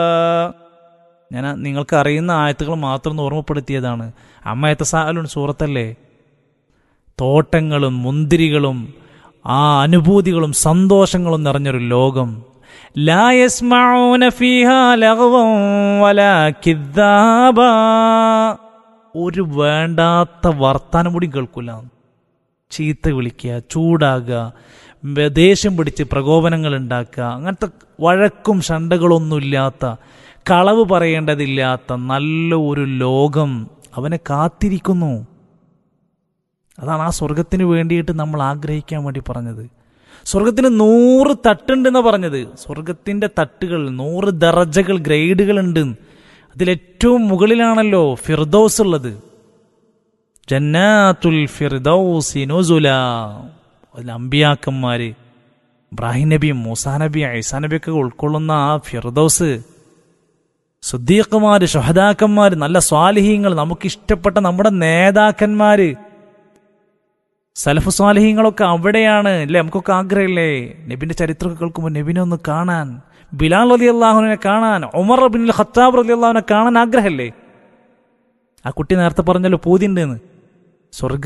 ഞാൻ നിങ്ങൾക്ക് അറിയുന്ന ആയത്തുകൾ മാത്രം ഒന്ന് ഓർമ്മപ്പെടുത്തിയതാണ് അമ്മയത്തെ സാലുൺ സൂറത്തല്ലേ തോട്ടങ്ങളും മുന്തിരികളും ആ അനുഭൂതികളും സന്തോഷങ്ങളും നിറഞ്ഞൊരു ലോകം ലാ യസ്മഊന ഫീഹാ ലഗ്വൻ വലാ കിദ്ദാബാ. ഒരു വേണ്ടാത്ത വർത്താനം കൂടി കേൾക്കൂല ചീത്ത വിളിക്കുക ചൂടാകുക ബ- ദേഷ്യം പിടിച്ച് പ്രകോപനങ്ങൾ ഉണ്ടാക്കുക അങ്ങനത്തെ വഴക്കും ഷണ്ടകളൊന്നുമില്ലാത്ത കളവ് പറയേണ്ടതില്ലാത്ത നല്ല ഒരു ലോകം അവനെ കാത്തിരിക്കുന്നു അതാണ് ആ സ്വർഗത്തിന് വേണ്ടിയിട്ട് നമ്മൾ ആഗ്രഹിക്കാൻ വേണ്ടി പറഞ്ഞത് സ്വർഗത്തിന് നൂറ് തട്ടുണ്ടെന്ന് പറഞ്ഞത് സ്വർഗത്തിന്റെ തട്ടുകൾ നൂറ് ദറജകൾ ഗ്രേഡുകൾ ഉണ്ട് അതിലേറ്റവും മുകളിലാണല്ലോ ഫിർദൌസ് ഉള്ളത് ജന്നാത്തുൽ ഫിർദൌസി നുസുല അതിൽ അമ്പിയാക്കന്മാര് ഇബ്രാഹിം നബിയും മൂസാ നബിയും ഐസാ നബിയൊക്കെ ഉൾക്കൊള്ളുന്ന ആ ഫിർദൌസ് സുദ്ദീഖുമാര് ഷഹദാക്കന്മാര് നല്ല സ്വാലിഹീങ്ങൾ നമുക്കിഷ്ടപ്പെട്ട നമ്മുടെ നേതാക്കന്മാര് സലഫ് സ്വാലിഹീങ്ങളൊക്കെ അവിടെയാണ് അല്ലേ നമുക്കൊക്കെ ആഗ്രഹമില്ലേ നബിന്റെ ചരിത്രമൊക്കെ കേൾക്കുമ്പോൾ നബിനെ ഒന്ന് കാണാൻ ബിലാൽ അലി അള്ളാഹുവിനെ കാണാൻ ഉമർ ബിൻ ഖത്താബ് അലി അള്ളാഹുവിനെ കാണാൻ ആഗ്രഹമല്ലേ ആ കുട്ടി നേരത്തെ പറഞ്ഞല്ലോ പൂതിണ്ടെന്ന് സ്വർഗ